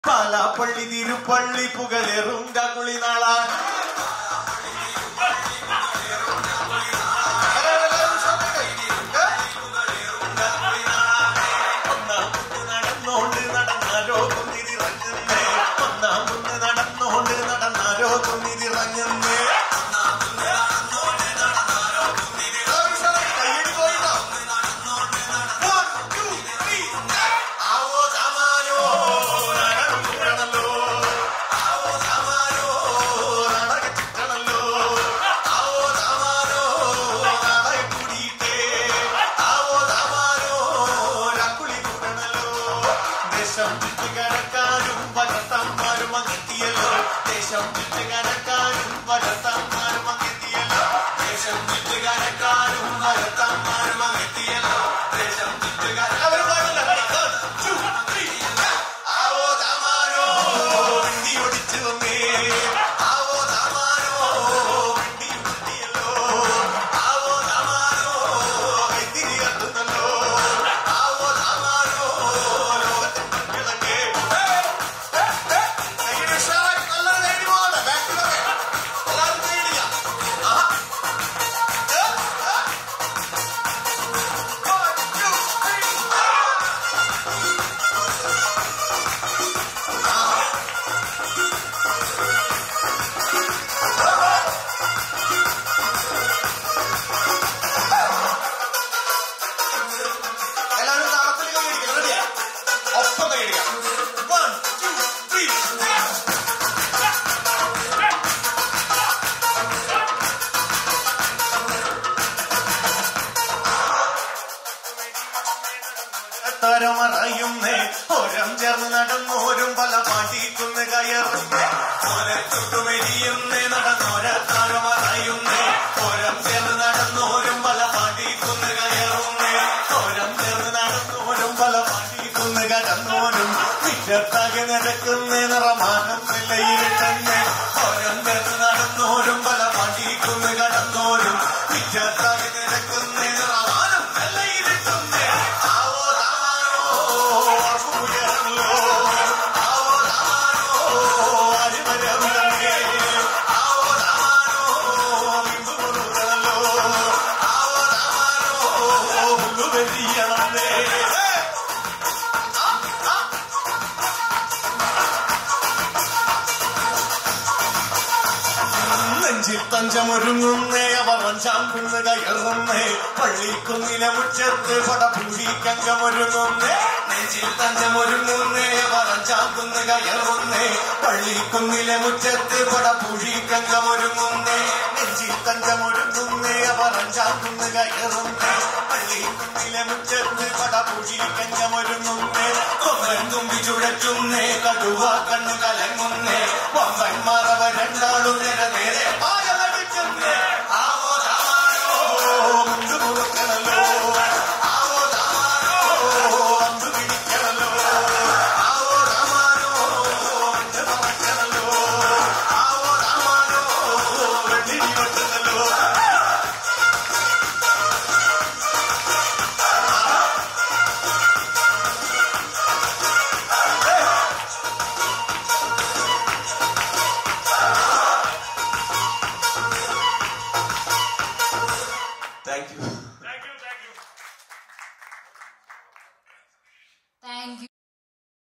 പാലാപ്പള്ളി തിരുപ്പള്ളി പുകളേറും കകുളി നാളാൻ ഒന്നാം മുന്ന് നടന്നോണ്ട് നടന്നാരോ കുന്നിതിറങ്ങുന്നേ ഒന്നാം മുന്ന് നടന്നോണ്ട് നടന്നാരോ കുന്നിതിറങ്ങുന്നേ കയ്യടി പോയിട്ടോ One, two, three. ആവോ സാമാനോ നടക്കണല്ലോ ആവോ സാമാനോ നടക്കണല്ലോ ആവോ സാമാനോ നടക്കൂടിയിട്ടേ ആവോ സാമാനോ രാക്കുളി കൂടണല്ലോ ദേശം ചുറ്റി കടക്കാനും വരത്തന്മാരും അങ്ങെത്തിയല്ലോ ദേശം ചുറ്റി കടക്കാനും വരത്തന്മാരും അങ്ങെത്തിയല്ലോ ദേശം ചുറ്റി കടക്കാനും വരത്തന്മാരും അങ്ങെത്തിയല്ലോ ദേശം ചുറ്റി അവർ പാടില്ല One, two, three. ആവോ താമാനോ വണ്ടി ഓടിച്ചു വന്നേ ആവോ താമാനോ വണ്ടി ഓടിയല്ലോ ആവോ താമാനോ എന്തിരി കത്തുന്നല്ലോ ആവോ താമാനോ ലോകത്തിൻ മക്കളൊക്കെ കയ്യുടെ ഉഷാറായി നല്ല നേടി പോകണം ബാക്കിലൊക്കെ എല്ലാവരും നേടിയ ആഹാ ഏ, ഏ. One, two, three. എല്ലാവരും താളത്തിൽ കൈയടിക്കാം റെഡിയാ ഒപ്പം കൈയടിക്കാം വൺ ടു ത്രീ തരമറയുന്നേ ഓരം ചേർന്ന് നടന്നോരും പല പാട്ടിക്കുന്ന് കയറുന്നേ ഓരെ ചുട്ടുമെരിയുന്നേ നടന്നോര തരമറയുന്നേ ഓരം ചേർന്ന് നടന്നോരും പല പാട്ടിക്കുന്ന് കയറുന്നേ ഓരം ചേർന്ന് നടന്നോരും പല പാട്ടിക്കുന്ന് കടന്നോരും മിറ്റത്താകെ നടക്കുന്നേ നിറമാനം നിലയിരുത്തന്നെ ഓരം ചേർന്ന് നടന്നോരും പല പാട്ടിക്കുന്ന് കടന്നോരും മിറ്റത്താകെ നടക്കുന്നേ നിറമാനം നിലയിരുത്തുന്നേ ആവോ താമാനോ ഉയർന്നല്ലോ ആവോ താമാനോ അരിമരമേ ആവോ താമാനോ ബിന്ദുമുറുകണല്ലോ ആവോ താമാനോ പുല്ലുവെരിയണമേ നെഞ്ചിൽ തഞ്ചമൊരുങ്ങുന്നേ അവർ വഞ്ചാമ്പുന്ന് കയറുന്നേ പള്ളിക്കുന്നിലെ മുറ്റത്ത് പടപൂടി കങ്കമൊരുങ്ങുന്നേ നെഞ്ചിൽ തഞ്ചമൊരുങ്ങുന്നേ അവർ വഞ്ചാമ്പുന്ന് കയറുന്നേ പള്ളിക്കുന്നിലെ മുറ്റത്ത് പടപൂടി കങ്കമൊരുങ്ങുന്നേ നെഞ്ചിൽ തഞ്ചമൊരുങ്ങുന്നേ അവർ വഞ്ചാമ്പുന്ന് കയറുന്നേ പള്ളിക്കുന്നിലെ മുറ്റത്ത് പടപൂടി കങ്കമൊരുങ്ങുന്നേ കൊമ്പൻ തുമ്പി ചുഴറ്റുന്നേ കടുവ കണ്ണു കലങ്ങുന്നേ വമ്പൻ മറവ രണ്ടാളും നേരെ നേരെ പാലടിക്കുന്നേ ആവോ താമാനോ മുണ്ടുമുറുക്കണ